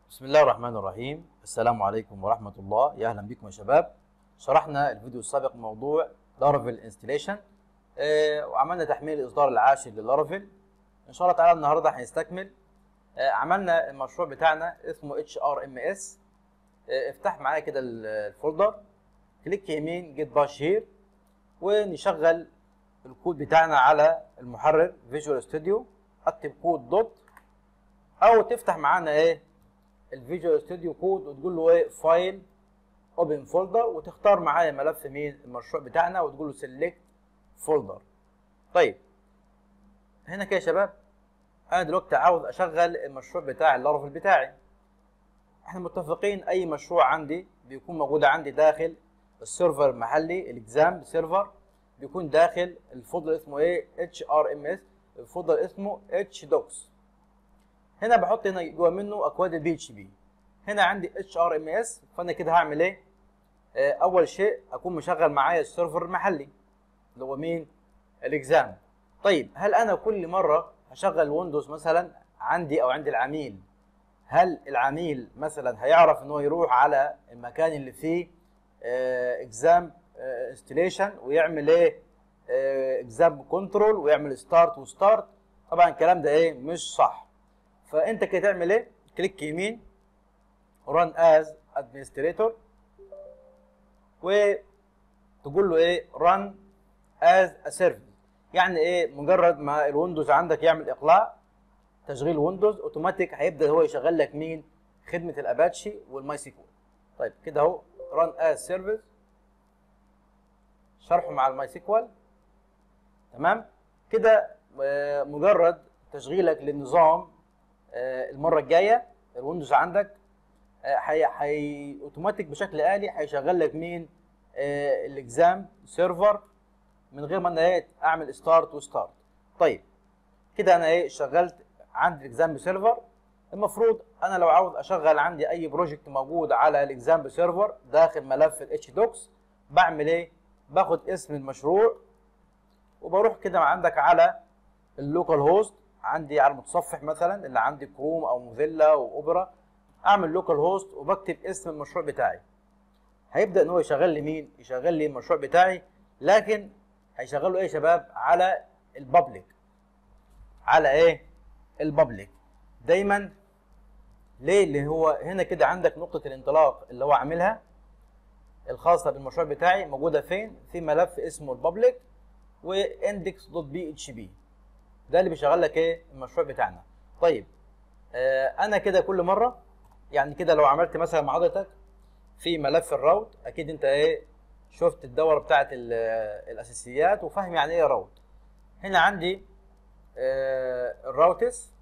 بسم الله الرحمن الرحيم السلام عليكم ورحمة الله يا أهلا بكم يا شباب شرحنا الفيديو السابق موضوع لارافيل انستليشن آه وعملنا تحميل الإصدار العاشر للارافيل إن شاء الله تعالى النهاردة هنستكمل آه عملنا المشروع بتاعنا اسمه اتش ار ام اس افتح معايا كده الفولدر كليك يمين جيت باش هير ونشغل الكود بتاعنا على المحرر فيجوال ستوديو اكتب كود دوت او تفتح معانا ايه الفيجوال ستوديو كود وتقول له ايه فايل اوبن فولدر وتختار معايا ملف مين المشروع بتاعنا وتقول له سيلكت فولدر طيب هنا كده يا شباب انا دلوقتي عاوز اشغل المشروع بتاع اللارفل بتاعي احنا متفقين اي مشروع عندي بيكون موجود عندي داخل السيرفر المحلي الاكزام سيرفر بيكون داخل الفولدر اسمه ايه اتش ار ام اس الفولدر اسمه اتش دوكس هنا بحط هنا جوه منه اكواد البي اتش بي هنا عندي اتش ار ام اس فانا كده هعمل ايه آه اول شيء اكون مشغل معايا السيرفر المحلي اللي هو مين الاكزام طيب هل انا كل مره هشغل ويندوز مثلا عندي او عند العميل هل العميل مثلا هيعرف ان هو يروح على المكان اللي فيه اكزام انستليشن ويعمل ايه اكزام كنترول ويعمل ستارت وستارت طبعا الكلام ده ايه مش صح فانت كده تعمل ايه كليك يمين ران از ادمنستريتور وتقول له ايه ران از ا سيرفيس يعني ايه مجرد ما الويندوز عندك يعمل اقلاع تشغيل ويندوز اوتوماتيك هيبدا هو يشغل لك مين خدمه الاباتشي والماي سيكوال طيب كده اهو ران از سيرفيس شرحه مع الماي سيكوال تمام كده مجرد تشغيلك للنظام المره الجايه الويندوز عندك حي حي اوتوماتيك بشكل الي هيشغل لك مين الاكزام سيرفر من غير ما انا ايه اعمل ستارت وستارت طيب كده انا ايه شغلت عندي الاكزام سيرفر المفروض انا لو عاوز اشغل عندي اي بروجكت موجود على الاكزام سيرفر داخل ملف الاتش دوكس بعمل ايه باخد اسم المشروع وبروح كده عندك على اللوكال هوست عندي على المتصفح مثلا اللي عندي كروم او موزيلا واوبرا اعمل لوكال هوست وبكتب اسم المشروع بتاعي هيبدا ان هو يشغل لي مين يشغل لي المشروع بتاعي لكن هيشغله ايه يا شباب على البابليك على ايه البابليك دايما ليه اللي هو هنا كده عندك نقطه الانطلاق اللي هو عاملها الخاصه بالمشروع بتاعي موجوده فين في ملف اسمه البابليك واندكس دوت بي اتش بي ده اللي بيشغل لك ايه المشروع بتاعنا طيب آه انا كده كل مره يعني كده لو عملت مثلا مع حضرتك في ملف الراوت اكيد انت ايه شفت الدوره بتاعه الاساسيات وفاهم يعني ايه راوت هنا عندي آه الراوتس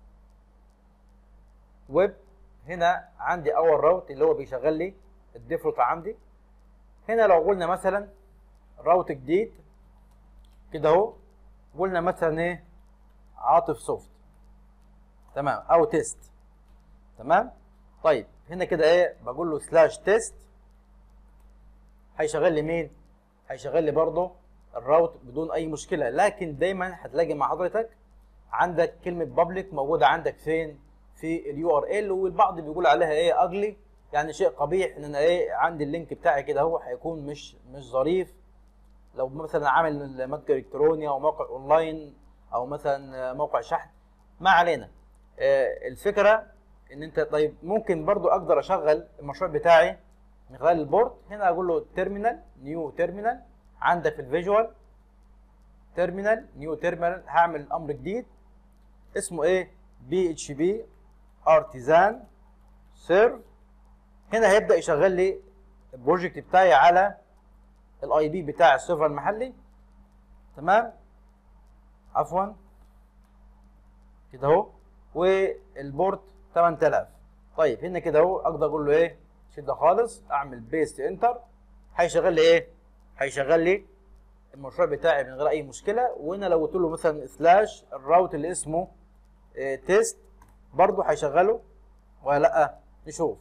ويب هنا عندي اول راوت اللي هو بيشغل لي الديفولت عندي هنا لو قلنا مثلا راوت جديد كده اهو قلنا مثلا ايه عاطف سوفت تمام او تيست تمام طيب هنا كده ايه بقول له سلاش تيست هيشغل لي مين هيشغل لي برضه الراوت بدون اي مشكله لكن دايما هتلاقي مع حضرتك عندك كلمه بابليك موجوده عندك فين في اليو ار ال والبعض بيقول عليها ايه اجلي يعني شيء قبيح ان انا ايه عندي اللينك بتاعي كده هو هيكون مش مش ظريف لو مثلا عامل متجر الكتروني او موقع اونلاين او مثلا موقع شحن ما علينا الفكره ان انت طيب ممكن برضو اقدر اشغل المشروع بتاعي من خلال البورد هنا اقول له تيرمينال نيو تيرمينال عندك في الفيجوال تيرمينال نيو تيرمينال هعمل امر جديد اسمه ايه بي اتش بي ارتيزان سيرف هنا هيبدا يشغل لي البروجكت بتاعي على الاي بي بتاع السيرفر المحلي تمام عفوا كده اهو والبورت 8000 طيب هنا كده اهو اقدر اقول له ايه شده خالص اعمل بيست انتر هيشغل لي ايه هيشغل لي المشروع بتاعي من غير اي مشكله وهنا لو قلت له مثلا سلاش الراوت اللي اسمه إيه تيست برضه هيشغله ولا لا نشوف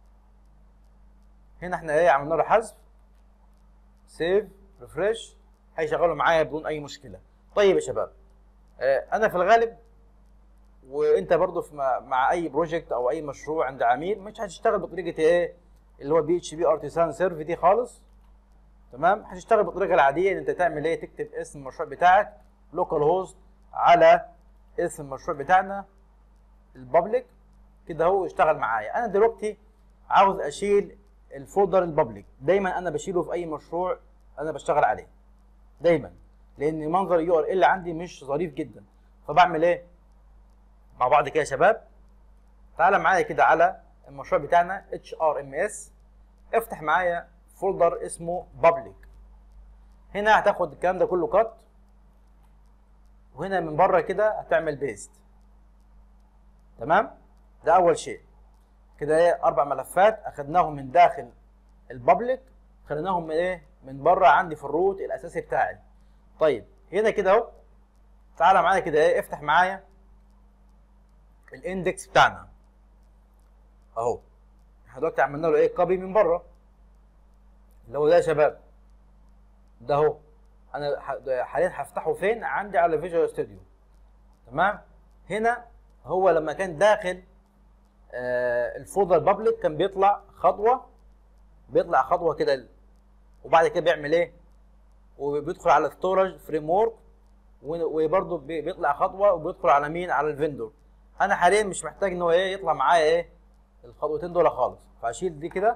هنا احنا ايه عملنا له حذف سيف ريفرش هيشغله معايا بدون اي مشكله طيب يا شباب آه انا في الغالب وانت برضو في مع- مع اي بروجكت او اي مشروع عند عميل مش هتشتغل بطريقه ايه اللي هو بي اتش بي ارتيسان سيرف دي خالص تمام هتشتغل بالطريقه العاديه ان انت تعمل ايه تكتب اسم المشروع بتاعك لوكال هوست على اسم المشروع بتاعنا البابليك كده هو اشتغل معايا انا دلوقتي عاوز اشيل الفولدر البابليك دايما انا بشيله في اي مشروع انا بشتغل عليه دايما لان منظر يو ار ال عندي مش ظريف جدا فبعمل ايه مع بعض كده يا شباب تعالى معايا كده على المشروع بتاعنا اتش ار ام اس افتح معايا فولدر اسمه بابليك هنا هتاخد الكلام ده كله كات وهنا من بره كده هتعمل بيست تمام ده اول شيء كده ايه اربع ملفات اخدناهم من داخل البابليك خليناهم من ايه من بره عندي في الروت الاساسي بتاعي طيب هنا كده اهو تعالى معايا كده ايه افتح معايا الاندكس بتاعنا اهو احنا دلوقتي عملنا له ايه كوبي من بره اللي هو ده يا شباب ده اهو انا ح- ده حاليا هفتحه فين عندي على فيجوال ستوديو تمام هنا هو لما كان داخل آه الفولدر بابليك كان بيطلع خطوه بيطلع خطوه كده ال- وبعد كده بيعمل ايه وبيدخل على ستورج فريم ورك وبرده بيطلع خطوه وبيدخل على مين على الفندور انا حاليا مش محتاج ان هو ايه يطلع معايا ايه الخطوتين دول خالص فاشيل دي كده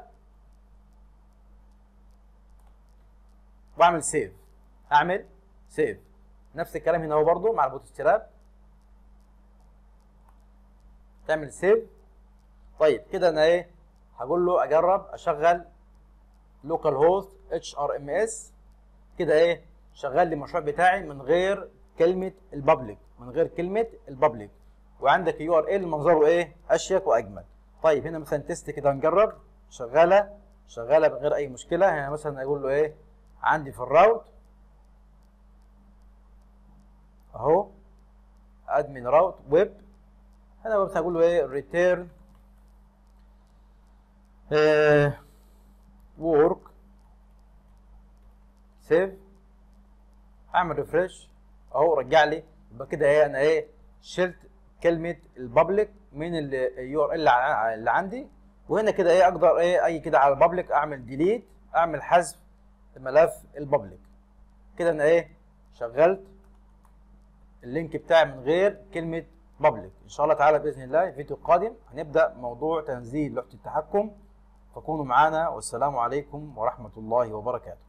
واعمل سيف اعمل سيف نفس الكلام هنا هو برضو مع البوتستراب تعمل سيف طيب كده انا ايه هقول له اجرب اشغل لوكال هوست اتش ار ام اس كده ايه شغال لي المشروع بتاعي من غير كلمه البابليك من غير كلمه البابليك وعندك يو ار ال منظره ايه اشيك واجمل طيب هنا مثلا تيست كده نجرب شغاله شغاله من غير اي مشكله هنا مثلا اقول له ايه عندي في الراوت اهو ادمن راوت ويب هنا بس هقول له ايه ريتيرن وورك سيف اعمل ريفرش اهو رجع لي يبقى كده ايه انا ايه شلت كلمه البابليك من اليو ار ال اللي عندي وهنا كده ايه اقدر ايه اي كده على البابليك اعمل ديليت اعمل حذف ملف البابليك كده انا ايه شغلت اللينك بتاعي من غير كلمه بابليك ان شاء الله تعالى باذن الله الفيديو القادم هنبدا موضوع تنزيل لوحه التحكم فكونوا معنا والسلام عليكم ورحمه الله وبركاته